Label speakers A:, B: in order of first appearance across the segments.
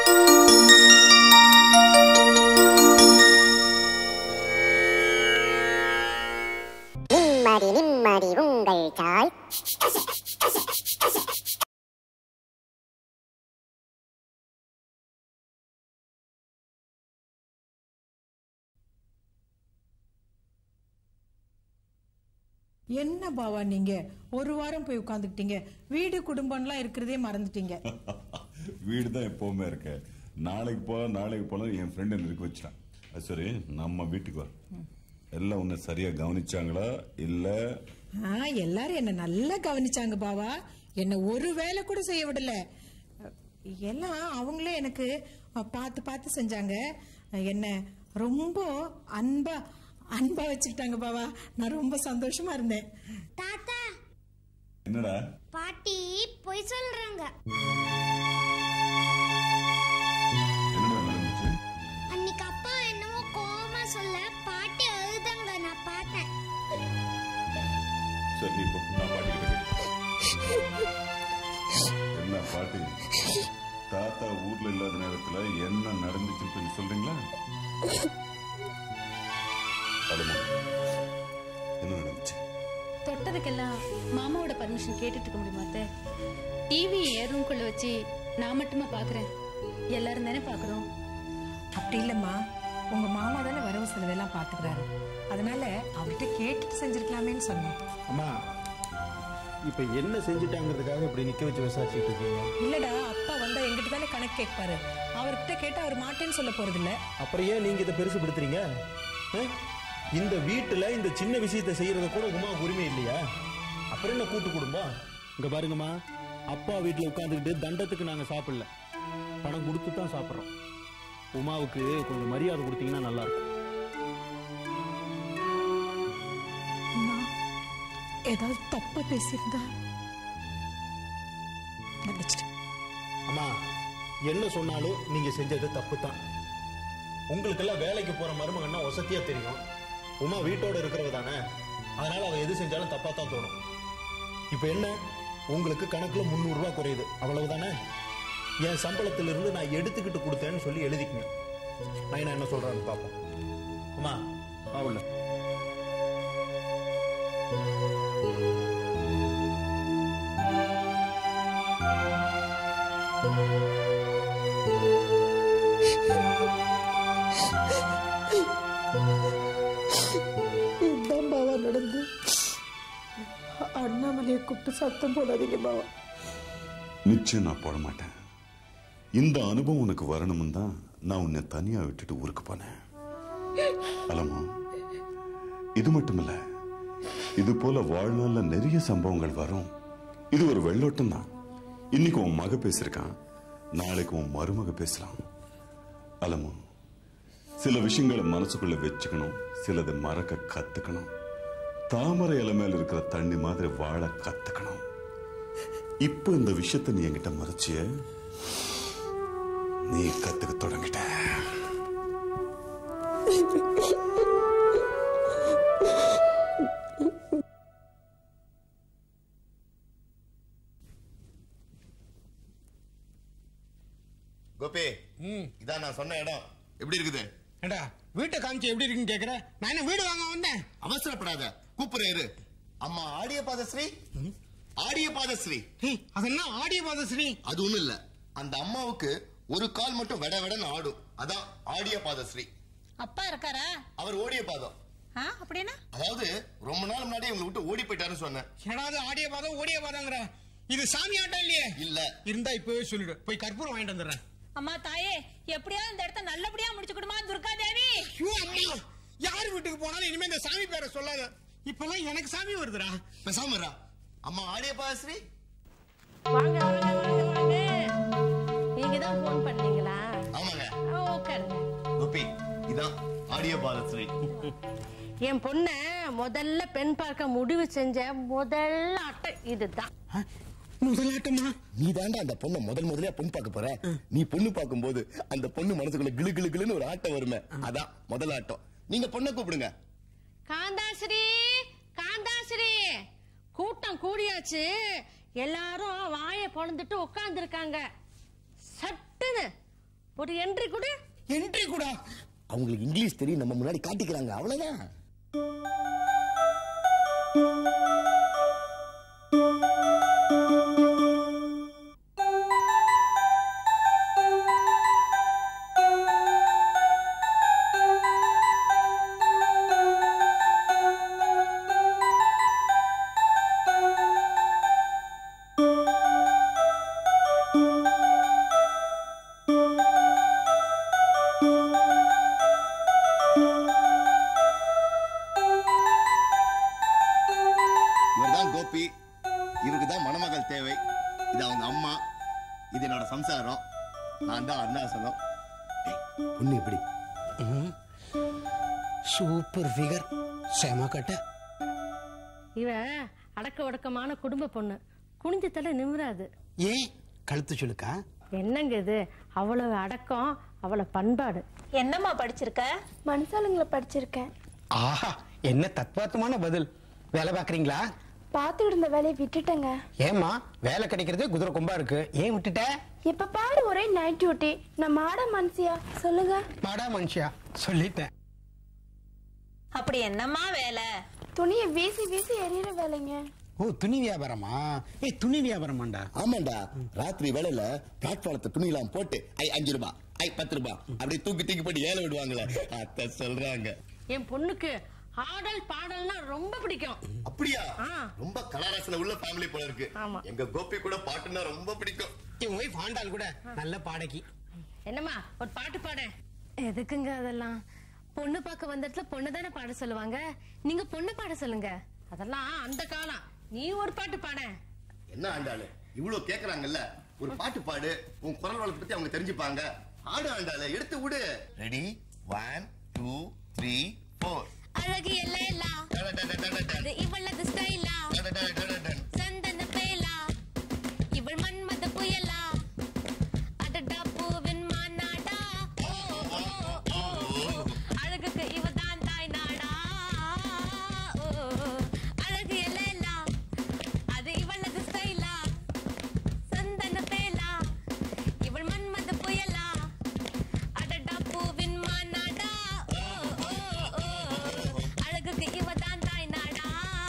A: நிம்மதி நிம்மதி உங்கள் சாய்
B: என்ன பாவா நீங்க ஒரு வாரம் போய் உட்காந்துக்கிட்டீங்க வீடு குடும்பம்லாம் இருக்கிறதே மறந்துட்டீங்க
C: வீடு தான் எப்பவுமே இருக்கு நாளைக்கு போ நாளைக்கு போல என் ஃப்ரெண்டு நிற்க வச்சிட்டான் அது சரி நம்ம வீட்டுக்கு வர எல்லாம் உன்னை சரியா கவனிச்சாங்களா இல்ல
B: ஆ, எல்லாரும் என்ன நல்லா கவனிச்சாங்க பாவா என்ன ஒரு வேலை கூட செய்ய விடல எல்லாம் அவங்களே எனக்கு பார்த்து பார்த்து செஞ்சாங்க என்ன ரொம்ப அன்பா அன்பா வச்சுக்கிட்டாங்க பாவா நான் ரொம்ப சந்தோஷமா இருந்தேன்
D: தாத்தா
C: என்னடா
D: பாட்டி பொய் சொல்றாங்க
C: என்னடா நடந்துச்சு
D: அன்னைக்கு அப்பா என்னமோ கோவமா சொல்ல பாட்டி அழுதாங்க நான் பார்த்தேன்
C: சரி நீ இப்போ நான் பாட்டி கிட்ட கேட்கிறேன். என்ன பாட்டி தாத்தா ஊர்ல இல்லாத நேரத்துல என்ன நடந்துச்சுன்னு கொஞ்சம் சொல்றீங்களா அழுமா. என்ன நடந்துச்சு
E: தொட்டதுக்கெல்லாம் மாமாவோட பர்மிஷன் கேட்டுட்டு இருக்க முடியுமா அத்தை டிவி என் ரூம்குள்ள வச்சு நான் மட்டுமா பாக்குறேன் எல்லாரும் தானே பாக்குறோம்
B: அப்படி இல்லம்மா உங்க மாமா தானே வரவு செலவெல்லாம் பாத்துக்கிறாரு அதனால அவர்கிட்ட கேட்டுட்டு செஞ்சிருக்கலாமேன்னு சொன்னேன்
F: அம்மா இப்ப என்ன செஞ்சுட்டாங்கிறதுக்காக இப்படி நிக்க வச்சு விசாரிச்சுட்டு இருக்கீங்க
B: இல்லடா அப்பா வந்தா எங்கிட்ட தானே கணக்கு கேட்பாரு அவர்கிட்ட கேட்டா அவர் மாட்டேன்னு சொல்ல போறது இல்ல
F: அப்புறம் ஏன் நீங்க இதை பெருசுபடுத்துறீங்க ஆ? இந்த வீட்டுல இந்த சின்ன விஷயத்தை செய்யறத கூட உமாவுக்கு உரிமை இல்லையா அப்புறம் என்ன கூட்டு குடும்பம் இங்க பாருங்கம்மா அப்பா வீட்டுல உட்காந்துக்கிட்டு தண்டத்துக்கு நாங்க சாப்பிடல பணம் கொடுத்து தான் சாப்பிடுறோம் உமாவுக்கு கொஞ்சம் மரியாதை கொடுத்தீங்கன்னா நல்லா இருக்கும்
B: நான் ஏதாவது தப்பா பேசியிருந்தா மன்னிச்சிட்டேன்
F: அம்மா என்ன சொன்னாலும் நீங்க செஞ்சது தப்பு தான் உங்களுக்கெல்லாம் வேலைக்கு போற மருமகன்னா வசதியா தெரியும் உமா வீட்டோட இருக்கிறவ தானே அதனால அவ எது செஞ்சாலும் தப்பா தான் தோணும் இப்போ என்ன உங்களுக்கு கணக்குல முந்நூறு ரூபாய் குறையுது அவ்வளவுதானே என் சம்பளத்துல இருந்து நான் எடுத்துக்கிட்டு கொடுத்தேன்னு சொல்லி எழுதிக்கங்க நான் என்ன சொல்றேன்னு பார்ப்போம் உமா ஆவுல
B: இதுதான் பாவா நடந்து அண்ணாமலையை கூப்பிட்டு சத்தம் போடாதீங்க பாவா
C: நிச்சயம் நான் போட மாட்டேன் இந்த அனுபவம் உனக்கு வரணும்னு தான் நான் உன்னை தனியா விட்டுட்டு ஊருக்கு போனேன் அலமா இது மட்டும் இல்ல இது போல வாழ்நாள்ல நிறைய சம்பவங்கள் வரும் இது ஒரு வெள்ளோட்டம் தான் இன்னைக்கு உன் மக பேசியிருக்கான் நாளைக்கு உன் மருமக பேசலாம் அலமா சில விஷயங்களை மனசுக்குள்ள வச்சுக்கணும் சிலதை மறக்க கத்துக்கணும் தாமரை இலை மேல இருக்கிற தண்ணி மாதிரி வாழ கத்துக்கணும் இப்ப இந்த விஷயத்தை நீ என்கிட்ட மறைச்சிய நீ கத்துக்க தொடங்கிட்ட
G: கோபி இதான் நான் சொன்ன இடம் எப்படி இருக்குது
H: ஏண்டா வீட்டை காமிச்சு எப்படி இருக்குன்னு கேக்குற நான் என்ன வீடு வாங்க வந்தேன்
G: அவசரப்படாத கூப்பிடுறேன் இரு அம்மா ஆடிய பாதஸ்ரீ ஆடிய பாதஸ்ரீ
H: ஏய், அதெல்லாம் ஆடிய பாதஸ்ரீ
G: அது ஒண்ணும் இல்ல அந்த அம்மாவுக்கு ஒரு கால் மட்டும் வெட வெடன்னு ஆடும் அதான் ஆடிய பாதஸ்ரீ
E: அப்பா இருக்காரா
G: அவர் ஓடிய பாதம்
E: ஆ அப்படின்னா
G: அதாவது ரொம்ப நாள் முன்னாடி உங்களை விட்டு ஓடி போயிட்டாருன்னு சொன்னேன்
H: என்னடாது ஆடிய பாதம் ஓடிய பாதங்கிற இது சாமி ஆட்டம் இல்லையே
G: இல்ல
H: இருந்தா இப்பவே சொல்லிடு போய் கற்பூரம் வாங்கிட்டு வந்துடுறேன்
E: அம்மா தாயே எப்படியாவது இந்த இடத்த நல்லபடியா முடிச்சு கொடுமா துர்கா தேவி
H: ஐயோ, அம்மா யார் வீட்டுக்கு போனாலும் இனிமே இந்த சாமி பேரை சொல்லாத இப்பெல்லாம் எனக்கு சாமி வருதுடா
G: பேசாம இருடா. அம்மா ஆடிய பாதஸ்ரீ
I: வாங்க வாங்க வாங்க வாங்க நீங்க தான் ஃபோன் பண்ணீங்களா
G: ஆமாங்க
I: உட்காருங்க
G: கோபி இதான் ஆடிய பாதஸ்ரீ
I: என் பொண்ண முதல்ல பெண் பார்க்க முடிவு செஞ்ச முதல் அட்டை இதுதான்
H: முதலாட்டமா
G: நீ தாண்டா அந்த பொண்ணை முதல் முதல்ல பொண்ணு பார்க்க போற நீ பொண்ணு பார்க்கும்போது அந்த பொண்ணு மனசுக்குள்ள கிளு கிளு கிளுன்னு ஒரு ஆட்டம் வருமே அதான் முதல் ஆட்டம் நீங்க பொண்ணை கூப்பிடுங்க
I: காந்தாஸ்ரீ காந்தாஸ்ரீ கூட்டம் கூடியாச்சு எல்லாரும் வாயை பொழந்துட்டு உட்கார்ந்துருக்காங்க சட்டுன்னு ஒரு என்ட்ரி கொடு
H: என்ட்ரி கூட
G: அவங்களுக்கு இங்கிலீஷ் தெரியும் நம்ம முன்னாடி காட்டிக்கிறாங்க அவ்வளவுதான் இவர்தான் கோபி இவருக்கு தான் மணமகள் தேவை இது அவங்க அம்மா இது என்னோட சம்சாரம் நான் தான் அருணாசலம் ஏய், பொண்ணு எப்படி
H: சூப்பர் ஃபிகர் செம கட்ட
I: இவ அடக்க ஒடுக்கமான குடும்ப பொண்ணு குனிஞ்ச தலை நிமிராது
H: ஏன் கழுத்து சொல்லுக்கா
I: என்னங்க இது அவ்வளவு அடக்கம் அவ்வளவு பண்பாடு
J: என்னம்மா படிச்சிருக்க மனசாலுங்களை படிச்சிருக்கேன்
H: ஆஹா என்ன தத்வார்த்தமான பதில் வேலை பார்க்கறீங்களா
J: பார்த்துக்கிட்டு இருந்த வேலையை விட்டுட்டேங்க
H: ஏம்மா வேலை கிடைக்கிறதே குதிரை கொம்பா இருக்கு ஏன் விட்டுட்ட
J: இப்ப பாரு ஒரே நைட் டியூட்டி நான் மாட மனசியா சொல்லுங்க
H: மாடா மனுஷியா சொல்லிட்டேன்
J: அப்படி என்னம்மா வேலை துணியை வீசி வீசி எறிகிற வேலைங்க
H: ஓ துணி வியாபாரமா ஏய் துணி வியாபாரமாண்டா
G: ஆமாண்டா ராத்திரி வேலையில பிளாட்ஃபாரத்தை துணி எல்லாம் போட்டு ஐ அஞ்சு ரூபாய் ஐ பத்து ரூபாய் அப்படியே தூக்கி தூக்கி போட்டு ஏல விடுவாங்களே அத்த சொல்றாங்க
I: என் பொண்ணுக்கு ஆடல் பாடல்னா ரொம்ப பிடிக்கும்
G: அப்படியா
I: ஆ.
G: ரொம்ப கலாரசன உள்ள ஃபேமிலி போல இருக்கு
I: ஆமா.
G: எங்க கோபி கூட பாட்டுன்னா ரொம்ப பிடிக்கும்
H: என் ஒய்ஃப் ஆண்டாள் கூட நல்ல பாடகி
I: என்னம்மா ஒரு பாட்டு பாட
E: எதுக்குங்க அதெல்லாம் பொண்ணு பார்க்க வந்த இடத்துல பொண்ணு தானே பாட சொல்லுவாங்க நீங்க பொண்ணு பாட சொல்லுங்க
I: அதெல்லாம் அந்த காலம் நீ ஒரு பாட்டு பாட
G: என்ன ஆண்டாளு இவ்வளவு கேக்குறாங்கல்ல ஒரு பாட்டு பாடு உன் குரல் வளத்தை பத்தி அவங்க தெரிஞ்சுப்பாங்க ஆடு ஆண்டாளு எடுத்து விடு ready one two three four
D: அழகு எல்லையெல்லா அது இவளது ஸ்டைலா சந்தன பேலா இவள் மன்மத புயலா அடடா பூவின் மாநாடா ஓ, ஓ, ஓ, ஓ. அழகுக்கு இவதான் தாய் நாடா ஓ, அழகு எல்லையெல்லா அது இவளது ஸ்டைலா சந்தன பேலா இவள் மன்மத புயலா அடடா பூவின் மாநாடா ஓ, ஓ, ஓ. அழகுக்கு இவதான் தாய் நாடா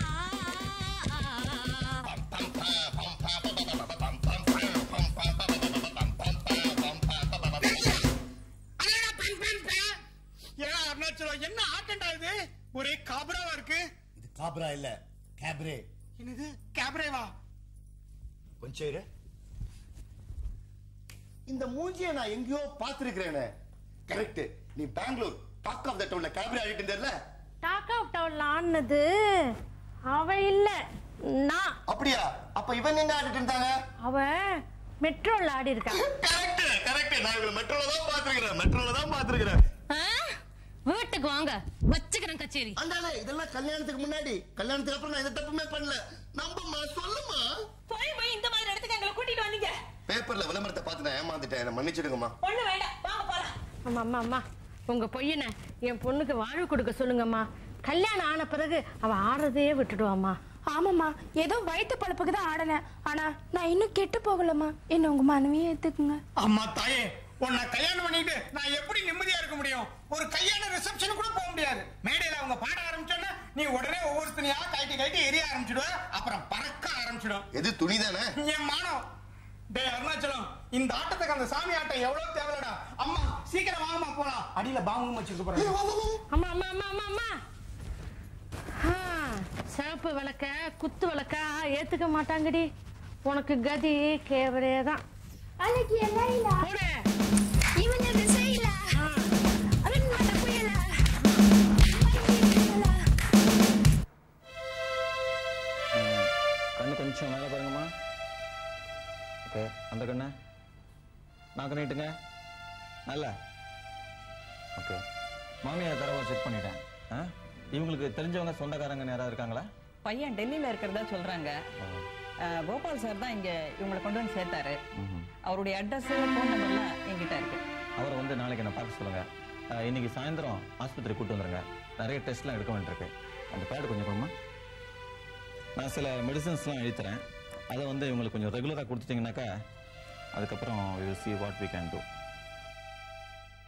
H: அடடா, பன், பன், பன். ஏன் அருணாச்சலம் என்ன ஆட்டண்டா இது ஒரே காபராவா இருக்கு
G: இது காப்ரா இல்ல கேப்ரே
H: என்னது கேபரேவா
G: கொஞ்சம் இரு இந்த மூஞ்சிய நான் எங்கேயோ பாத்துருக்கிறேனே கரெக்ட் நீ பெங்களூர் டாக் ஆஃப் த டவுன்ல கேப்ரே ஆடிட்டு இருந்தல
I: டாக் அவுட் டவுன்ல ஆனது அவ இல்ல நான்
G: அப்படியா அப்ப இவங்க எங்க ஆடிட்டு இருந்தாங்க
I: அவ மெட்ரோல ஆடி இருக்கா
G: கரெக்ட் கரெக்ட் நான் இவங்க மெட்ரோல தான் பாத்துருக்கிறேன் மெட்ரோல தான் பாத்துருக்கிறேன்
E: ஆ? வீட்டுக்கு வாங்க வச்சுக்கிறேன் கச்சேரி
G: அந்தாலே இதெல்லாம் கல்யாணத்துக்கு முன்னாடி கல்யாணத்துக்கு அப்புறம் நான் எந்த தப்புமே பண்ணல நம்பம்மா சொல்லுமா
J: போய் போய் இந்த மாதிரி இடத்துக்கு எங்களை கூட்டிட்டு வந்தீங்க
G: பேப்பர்ல விளம்பரத்தை பார்த்து நான் ஏமாந்துட்டேன் என்ன மன்னிச்சிடுங்கம்மா
J: ஒண்ணு வேண்டாம் வாங்க போலாம்
I: அம்மா அம்மா அம்மா உங்க பொய்யனை என் பொண்ணுக்கு வாழ்வு கொடுக்க சொல்லுங்கம்மா கல்யாணம் ஆன பிறகு அவ ஆடுறதே விட்டுடுவாம்மா
J: ஆமாம்மா ஏதோ வயிற்று பழப்புக்கு தான் ஆடினேன் ஆனா நான் இன்னும் கெட்டு போகலம்மா என்ன உங்க மனைவியே ஏத்துக்குங்க
H: அம்மா தாயே உன்னை கல்யாணம் பண்ணிட்டு நான் எப்படி நிம்மதியா இருக்க முடியும் ஒரு கல்யாண ரிசப்ஷன் கூட போக முடியாது மேடையில அவங்க பாட ஆரம்பிச்சோன்னா நீ உடனே ஒவ்வொருத்தனையா கைட்டி கைட்டி எரிய ஆரம்பிச்சிடுவ அப்புறம் பறக்க ஆரம்பிச்சிடும்
G: எது துணி தானே
H: என் மானம் டேய் அருணாச்சலம் இந்த ஆட்டத்துக்கு அந்த சாமி ஆட்டம் எவ்வளவு தேவைடா அம்மா சீக்கிரம் வாங்கம்மா போலாம் அடியில பாவமும் வச்சிருக்க போறேன்
I: அம்மா அம்மா அம்மா அம்மா அம்மா ஆ, சிவப்பு விளக்க குத்து விளக்கா ஏத்துக்க மாட்டாங்கடி உனக்கு கதி கேவரே தான்
J: அழகி எல்லாம்
I: போடு.
D: இவளது செயலா அவன் மத புயலா
K: கண்ணு கொஞ்சம் மேலே பாருங்கம்மா ஓகே அந்த கண்ணு நாக்கு நீட்டுங்க நல்லா ஓகே மாமியார் தரவை செக் பண்ணிட்டேன் ஆ இவங்களுக்கு தெரிஞ்சவங்க சொந்தக்காரங்க யாராவது இருக்காங்களா
L: பையன் டெல்லியில இருக்கிறதா சொல்றாங்க அஹ், கோபால் சார் தான் இங்க இவங்களை கொண்டு வந்து சேர்த்தாரு அவருடைய அட்ரஸ் ஃபோன் நம்பர்லாம் என்கிட்ட இருக்கு
K: அவரை வந்து நாளைக்கு என்ன பார்க்க சொல்லுங்க ஆ, இன்னைக்கு சாயந்தரம் ஆஸ்பத்திரி கூட்டு வந்துருங்க நிறைய டெஸ்ட்லாம் எடுக்க வேண்டியிருக்கு அந்த பேடு கொஞ்சம் கொடுமா நான் சில மெடிசன்ஸ்லாம் எழுதி தரேன் அதை வந்து இவங்களுக்கு கொஞ்சம் ரெகுலராக கொடுத்துட்டீங்கன்னாக்கா அதுக்கப்புறம் we see what we can do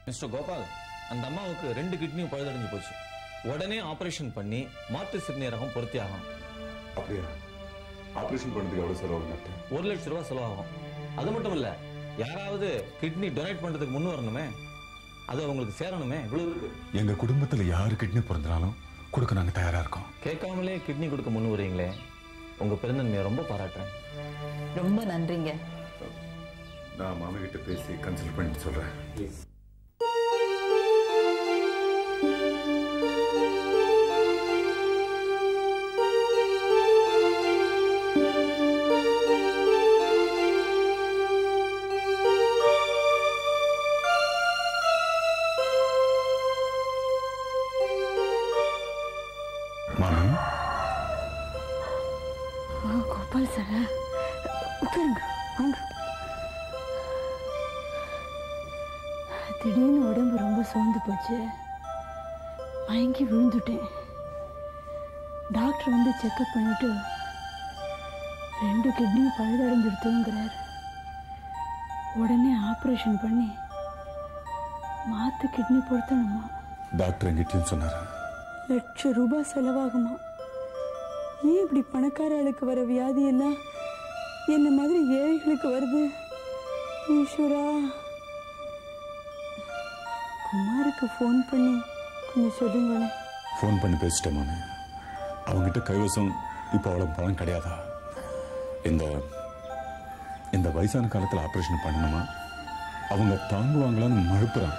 K: mister Gopal அந்த அம்மாவுக்கு ரெண்டு கிட்னியும் பழுதடைஞ்சு போச்சு உடனே ஆபரேஷன் பண்ணி மாற்று சிறுநீரகம் பொருத்தி ஆகணும்
C: அப்படியா ஆபரேஷன் பண்ணதுக்கு எவ்வளவு செலவாகும் டாக்டர்
K: ஒரு லட்சம் ரூபாய் செலவாகும் அது மட்டும் இல்ல யாராவது கிட்னி டொனேட் பண்றதுக்கு முன் வரணுமே அது அவங்களுக்கு சேரணுமே இவ்வளவு இருக்கு
C: எங்க குடும்பத்துல யாரு கிட்னி பிறந்தாலும் கொடுக்க நாங்க தயாரா இருக்கோம்
K: கேட்காமலே கிட்னி கொடுக்க முன் வரீங்களே உங்க பெருந்தன்மையை ரொம்ப பாராட்டுறேன்
L: ரொம்ப நன்றிங்க
C: நான் மாமா கிட்ட பேசி கன்சல்ட் பண்ணிட்டு சொல்றேன் மாமி
M: ஆ கோபால் சார் உட்காருங்க வாங்க திடீர்னு உடம்பு ரொம்ப சோர்ந்து போச்சு மயங்கி விழுந்துட்டேன் டாக்டர் வந்து செக்கப் பண்ணிட்டு ரெண்டு கிட்னியும் பழுதடைஞ்சிருத்துங்கிறார் உடனே ஆப்ரேஷன் பண்ணி மாத்து கிட்னி பொருத்தணுமா
C: டாக்டர் எங்கிட்டயும் சொன்னாரு
M: லட்சம் ரூபாய் செலவாகுமா ஏன் இப்படி பணக்கார ஆளுக்கு வர வியாதி எல்லாம் என்ன மாதிரி ஏழைகளுக்கு வருது ஈஸ்வரா குமாருக்கு ஃபோன் பண்ணி கொஞ்சம் சொல்லுங்களேன்
C: ஃபோன் பண்ணி பேசிட்டேன் மாமி அவங்ககிட்ட கைவசம் இப்போ அவ்வளவு பணம் கிடையாதா இந்த இந்த வயசான காலத்துல ஆபரேஷன் பண்ணணுமா அவங்க தாங்குவாங்களான்னு மழுப்புறான்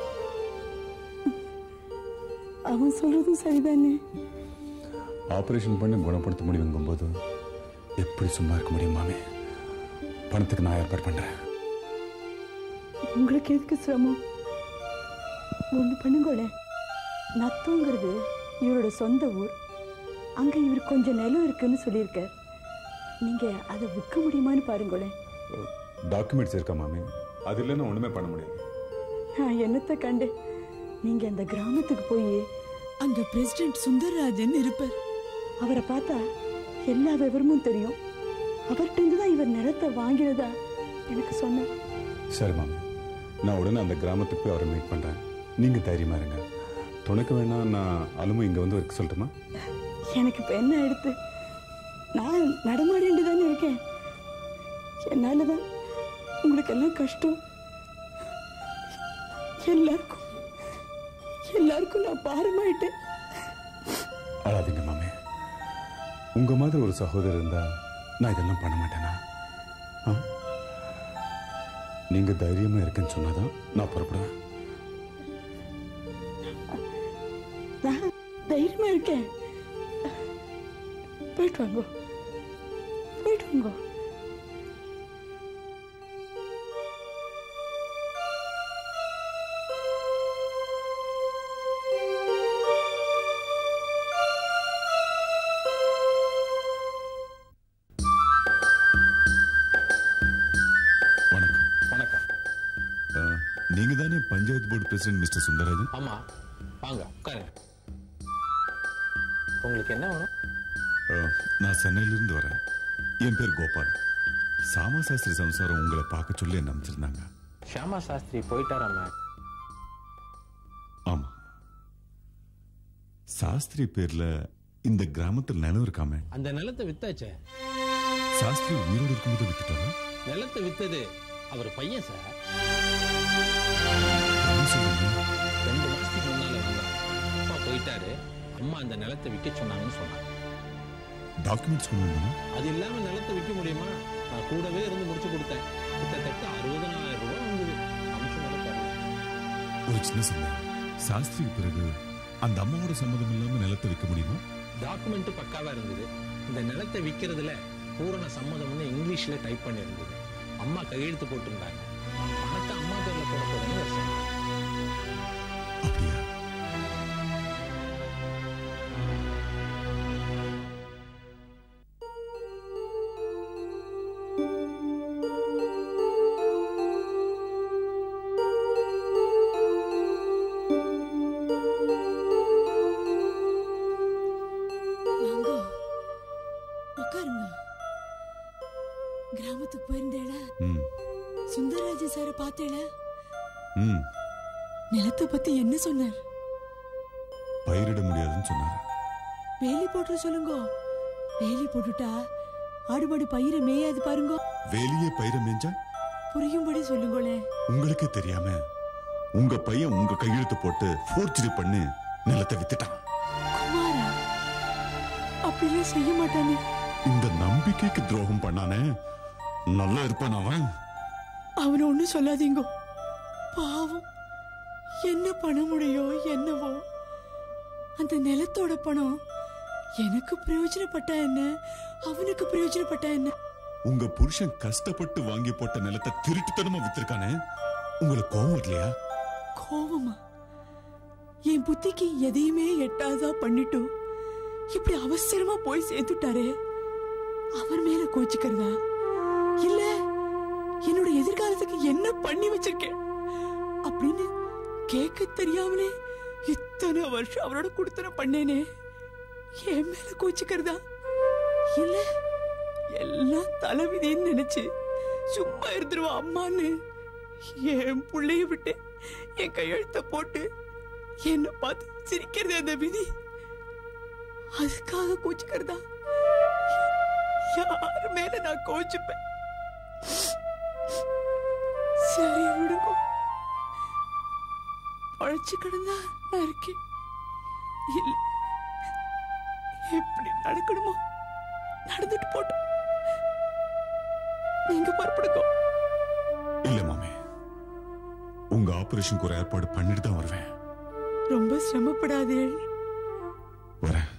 M: அவன் சொல்றதும் சரிதானே
C: ஆபரேஷன் பண்ணி குணப்படுத்த முடியுங்கும்போது எப்படி சும்மா இருக்க முடியும் மாமி பணத்துக்கு நான் ஏற்பாடு பண்றேன்
M: உங்களுக்கு எதுக்கு சிரமம் ஒன்று பண்ணுங்களே நத்தங்கிறது இவரோட சொந்த ஊர் அங்கே இவர் கொஞ்சம் நிலம் இருக்குன்னு சொல்லியிருக்கார் நீங்கள் அதை விற்க முடியுமான்னு பாருங்களேன்
C: டாக்குமெண்ட்ஸ் இருக்கா மாமி அது இல்லைன்னா ஒண்ணுமே பண்ண முடியாது
M: நான் என்னத்தை கண்டேன் நீங்க அந்த கிராமத்துக்கு போய் அங்க பிரசிடென்ட் சுந்தரராஜன் இருப்பார் அவரை பார்த்தா எல்லா விவரமும் தெரியும் அவர்கிட்ட தான் இவர் நிலத்தை வாங்கினதா எனக்கு சொன்னார்
C: சரி மாமி நான் உடனே அந்த கிராமத்துக்கு போய் அவரை மீட் பண்றேன் நீங்க தைரியமா இருங்க துணைக்கு வேணா நான் அலுமு இங்க வந்து இருக்க சொல்லட்டுமா
M: எனக்கு இப்ப என்ன எடுத்து நான் நடமாடிட்டு தானே இருக்கேன் என்னால தான் உங்களுக்கு எல்லாம் கஷ்டம் எல்லாருக்கும் எல்லாருக்கும் நான் பாரமாயிட்டேன்
C: அழாதீங்க மாமி உங்க மாதிரி ஒரு சகோதரர் இருந்தா நான் இதெல்லாம் பண்ண மாட்டேனா ஆ? நீங்க தைரியமா இருக்குன்னு சொன்னாதான் நான் புறப்படுவேன்
M: நான் தைரியமா இருக்கேன் போயிட்டு வாங்கோ போயிட்டு வாங்கோ
C: வணக்கம்
N: வணக்கம்
C: ஆ, நீங்க தானே panchayat board president mister Sundararajan
N: ஆமா வாங்க உட்காருங்க உங்களுக்கு என்ன வேணும்
C: ஆ, நான் சென்னையிலிருந்து வரேன் என் பேர் கோபால் சாமா சாஸ்திரி சம்சாரம் உங்களை பார்க்க சொல்லி என்ன அமைச்சிருந்தாங்க
N: ஷியாமா சாஸ்திரி போயிட்டாராம
C: ஆமா சாஸ்திரி பேர்ல இந்த கிராமத்தில் நிலம் இருக்காமே
N: அந்த நிலத்தை வித்தாச்சே
C: சாஸ்திரி உயிரோடு இருக்கும்போது வித்துட்டாரா
N: நிலத்தை வித்தது அவர் பையன் சார்
C: என்ன சொல்றீங்க
N: ரெண்டு மாசத்துக்கு முன்னால வந்தான் அப்பா போயிட்டாரு அம்மா அந்த நிலத்தை விற்க சொன்னாங்கன்னு சொன்னாங்க
C: டாக்குமெண்ட்ஸ் கொண்டு வந்தாங்க
N: அது இல்லாம நிலத்தை விற்க முடியுமா நான் கூடவே இருந்து முடிச்சு கொடுத்தேன் கிட்டத்தட்ட அறுபதனாயிரம் ரூபாய் வந்தது அம்சம் நிலத்தை
C: ஒரு சின்ன சந்தேகம் சாஸ்திரிக்கு பிறகு அந்த அம்மாவோட சம்மதம் இல்லாம நிலத்தை விற்க முடியுமா
N: டாக்குமெண்ட் பக்காவா இருந்தது இந்த நிலத்தை விற்கிறதுல பூரண சம்மதம்னு இங்கிலீஷ்ல டைப் பண்ணியிருந்தது அம்மா கையெழுத்து போட்டிருந்தாங்க பணத்தை அம்மா பேர்ல போட போறேன்னு அவர் சொன்னார்.
C: அப்படியா
M: வாங்கோ உட்காருங்க கிராமத்துக்கு போயிருந்தேடா
C: ம்
M: சுந்தரராஜன் சாரை பார்த்தேடா
C: ம்
M: நிலத்தை பத்தி என்ன சொன்னார்
C: பயிரிட முடியாதுன்னு சொன்னாரு
M: வேலி போட்டு சொல்லுங்க வேலி போட்டுட்டா ஆடு மாடு பயிரை மேயாது பாருங்க
C: வேலியே பயிர மேஞ்சா
M: புரியும்படி சொல்லுங்களே
C: உங்களுக்கே தெரியாம உங்க பையன் உங்க கையெழுத்து போட்டு ஃபோர்ஜரி பண்ணி நிலத்தை வித்துட்டான்
M: குமாரா அப்படிலாம் செய்ய மாட்டானே
C: இந்த நம்பிக்கைக்கு துரோகம் பண்ணானே நல்லா இருப்பான் அவன்
M: அவனை ஒண்ணும் சொல்லாதீங்க பாவம் என்ன பண்ண முடியும் என்னவோ அந்த நிலத்தோட பணம் எனக்கு பிரயோஜனப்பட்டா என்ன அவனுக்கு பிரயோஜனப்பட்டா என்ன
C: உங்க புருஷன் கஷ்டப்பட்டு வாங்கி போட்ட நிலத்தை திருட்டுத்தனமா வித்திருக்கானே உங்களுக்கு கோவம் இல்லையா
M: கோவமா என் புத்திக்கு எதையுமே எட்டாதா பண்ணிட்டு இப்படி அவசரமா போய் சேர்த்துட்டாரே அவர் மேல கோச்சிக்கிறதா இல்ல என்னோட எதிர்காலத்துக்கு என்ன பண்ணி வச்சிருக்கேன் அப்படின்னு கேட்க தெரியாமலே இத்தனை வருஷம் அவரோட குடுத்தன பண்ணேனே என் மேல கோச்சிக்கிறதா இல்ல எல்லாம் தலைவிதின்னு நினைச்சு சும்மா இருந்துருவா அம்மான்னு என் புள்ளைய விட்டு என் கையெழுத்த போட்டு என்ன பார்த்து சிரிக்கிறது அந்த விதி அதுக்காக கோச்சுக்கிறதா யார் மேல நான் கோச்சுப்பேன் சரி விடுங்க பழைச்சு கிடந்தா நான் இருக்கேன் இல்ல எப்படி நடக்கணுமோ நடந்துட்டு போட்டோம் நீங்க புறப்படுங்க
C: இல்ல மாமே உங்க ஆபரேஷனுக்கு ஒரு ஏற்பாடு பண்ணிட்டு தான் வருவேன்
M: ரொம்ப சிரமப்படாதே
C: வரேன்